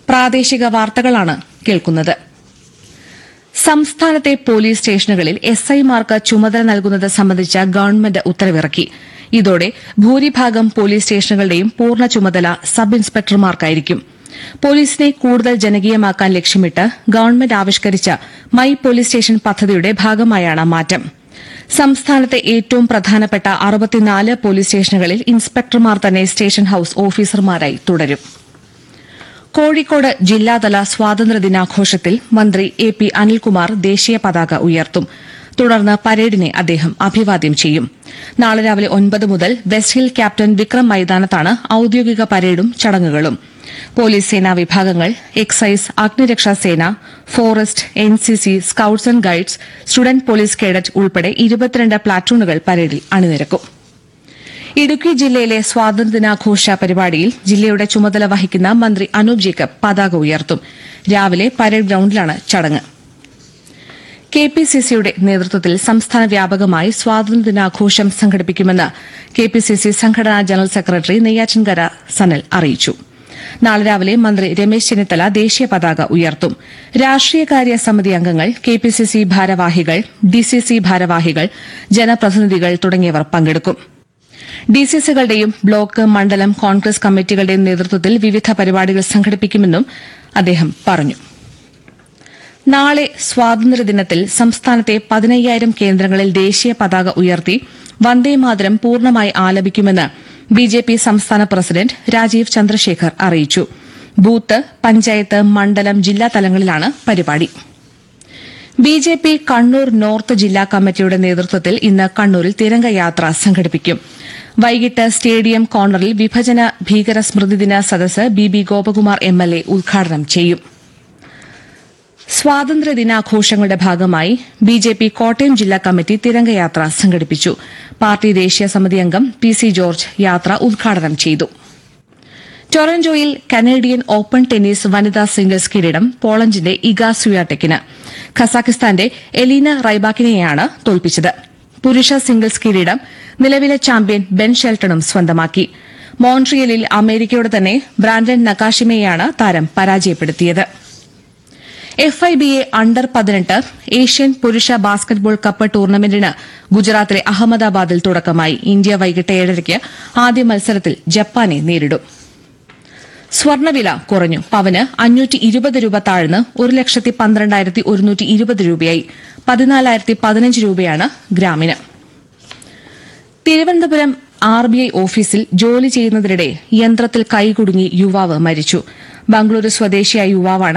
പ്രാദേശിക വാർത്തകളാണ് കേൾക്കുന്നത് സംസ്ഥാനത്തെ പോലീസ് സ്റ്റേഷനുകളിൽ എസ് ഐമാർക്ക് ചുമതല നൽകുന്നത് സംബന്ധിച്ച ഗവൺമെന്റ് ഉത്തരവിറക്കി ഇതോടെ ഭൂരിഭാഗം പോലീസ് സ്റ്റേഷനുകളുടെയും പൂർണ്ണ ചുമതല സബ് ഇൻസ്പെക്ടർമാർക്കായിരിക്കും പോലീസിനെ കൂടുതൽ ജനകീയമാക്കാൻ ലക്ഷ്യമിട്ട് ഗവൺമെന്റ് ആവിഷ്കരിച്ച മൈ പോലീസ് സ്റ്റേഷൻ പദ്ധതിയുടെ ഭാഗമായാണ് മാറ്റം സംസ്ഥാനത്തെ ഏറ്റവും പ്രധാനപ്പെട്ട അറുപത്തിനാല് പോലീസ് സ്റ്റേഷനുകളിൽ ഇൻസ്പെക്ടർമാർ തന്നെ സ്റ്റേഷൻ ഹൌസ് ഓഫീസർമാരായി തുടരും കോഴിക്കോട് ജില്ലാതല സ്വാതന്ത്ര്യദിനാഘോഷത്തിൽ മന്ത്രി എ പി അനിൽകുമാർ ദേശീയ പതാക ഉയർത്തും തുടർന്ന് പരേഡിനെ അദ്ദേഹം അഭിവാദ്യം ചെയ്യും നാളെ രാവിലെ ഒൻപത് മുതൽ വെസ്റ്റ് ഹിൽ ക്യാപ്റ്റൻ വിക്രം മൈതാനത്താണ് ഔദ്യോഗിക പരേഡും ചടങ്ങുകളും പോലീസ് സേനാ വിഭാഗങ്ങൾ എക്സൈസ് അഗ്നിരക്ഷാ സേന forest NCC scouts and guides student police cadet ഉൾപ്പെടെ ഇരുപത്തിരണ്ട് പ്ലാറ്റൂണുകൾ പരേഡിൽ അണിനിരക്കും ഇടുക്കി ജില്ലയിലെ സ്വാതന്ത്ര്യദിനാഘോഷ പരിപാടിയിൽ ജില്ലയുടെ ചുമതല വഹിക്കുന്ന മന്ത്രി അനൂപ് ജേക്കബ് പതാക ഉയർത്തും രാവിലെ പരേഡ് ഗ്രൌണ്ടിലാണ് ചടങ്ങ് കെ പി സി സിയുടെ നേതൃത്വത്തിൽ സംസ്ഥാന വ്യാപകമായി സ്വാതന്ത്ര്യദിനാഘോഷം സംഘടിപ്പിക്കുമെന്ന് കെ പി സി സി സംഘടനാ ജനറൽ സെക്രട്ടറി നെയ്യാറ്റിൻകര സനൽ അറിയിച്ചു നാളെ രാവിലെ മന്ത്രി രമേശ് ചെന്നിത്തല ദേശീയ പതാക ഉയർത്തും രാഷ്ട്രീയകാര്യ സമിതി അംഗങ്ങൾ കെ പി സി സി ഭാരവാഹികൾ ഡി സി സി ഭാരവാഹികൾ ജനപ്രതിനിധികൾ തുടങ്ങിയവർ പങ്കെടുക്കും ഡിസിസികളുടെയും ബ്ലോക്ക് മണ്ഡലം കോൺഗ്രസ് കമ്മിറ്റികളുടെയും നേതൃത്വത്തിൽ വിവിധ പരിപാടികൾ സംഘടിപ്പിക്കുമെന്നും അദ്ദേഹം പറഞ്ഞു നാളെ സ്വാതന്ത്ര്യദിനത്തിൽ സംസ്ഥാനത്തെ പതിനയ്യായിരം കേന്ദ്രങ്ങളിൽ ദേശീയ പതാക ഉയർത്തി വന്ദേമാതരം പൂർണ്ണമായി ആലപിക്കുമെന്ന് ബിജെപി സംസ്ഥാന പ്രസിഡന്റ് രാജീവ് ചന്ദ്രശേഖർ അറിയിച്ചു ബൂത്ത് പഞ്ചായത്ത് മണ്ഡലം ജില്ലാ തലങ്ങളിലാണ് പരിപാടി B J P Kannur north ജില്ലാ കമ്മിറ്റിയുടെ നേതൃത്വത്തിൽ ഇന്ന് കണ്ണൂരിൽ തിരംഗയാത്ര സംഘടിപ്പിക്കും വൈകിട്ട് സ്റ്റേഡിയം കോർണറിൽ വിഭജന ഭീകര സ്മൃതിദിന സദസ്സ് B B Gopakumar M L A ഉദ്ഘാടനം ചെയ്യും സ്വാതന്ത്ര്യദിനാഘോഷങ്ങളുടെ ഭാഗമായി ബി ജെ പി കോട്ടയം ജില്ലാ കമ്മിറ്റി തിരംഗയാത്ര സംഘടിപ്പിച്ചു പാർട്ടി ദേശീയ സമിതി അംഗം പി സി ജോർജ് യാത്ര ഉദ്ഘാടനം ചെയ്തു ടൊറന്റോയിൽ കനേഡിയൻ ഓപ്പൺ ടെന്നീസ് വനിതാ സിംഗിൾസ് കിരീടം പോളണ്ടിന്റെ ഇഗ സുയാടെക്കിന് ഖസാക്കിസ്ഥാന്റെ എലീന റൈബാക്കിനെയാണ് തോൽപ്പിച്ചത് പുരുഷ സിംഗിൾസ് കിരീടം നിലവിലെ ചാമ്പ്യൻ ബെൻ ഷെൽട്ടണും സ്വന്തമാക്കി മോൺട്രിയലിൽ അമേരിക്കയുടെ തന്നെ ബ്രാൻഡൻ നക്കാഷിമയെയാണ് താരം പരാജയപ്പെടുത്തിയത് F I B A under പതിനെട്ട് ഏഷ്യൻ പുരുഷ ബാസ്കറ്റ്ബോൾ കപ്പ് ടൂർണമെന്റിന് ഗുജറാത്തിലെ അഹമ്മദാബാദിൽ തുടക്കമായി ഇന്ത്യ വൈകിട്ട് ഏഴരയ്ക്ക് ആദ്യ മത്സരത്തിൽ ജപ്പാനെ നേരിടും സ്വർണ്ണവില കുറഞ്ഞു പവന് അഞ്ഞൂറ്റി ഇരുപത് രൂപ താഴ്ന്ന് ഒരു ലക്ഷത്തി പന്ത്രണ്ടായിരത്തി ഒരുന്നൂറ്റി ഇരുപത് രൂപയായി പതിനാലായിരത്തി പതിനഞ്ച് രൂപയാണ് ഗ്രാമിന് തിരുവനന്തപുരം ആർ ബി ഐ ഓഫീസിൽ ജോലി ചെയ്യുന്നതിനിടെ യന്ത്രത്തിൽ കൈകുടുങ്ങി യുവാവ് മരിച്ചു ബംഗളൂരു സ്വദേശിയായ യുവാവാണ്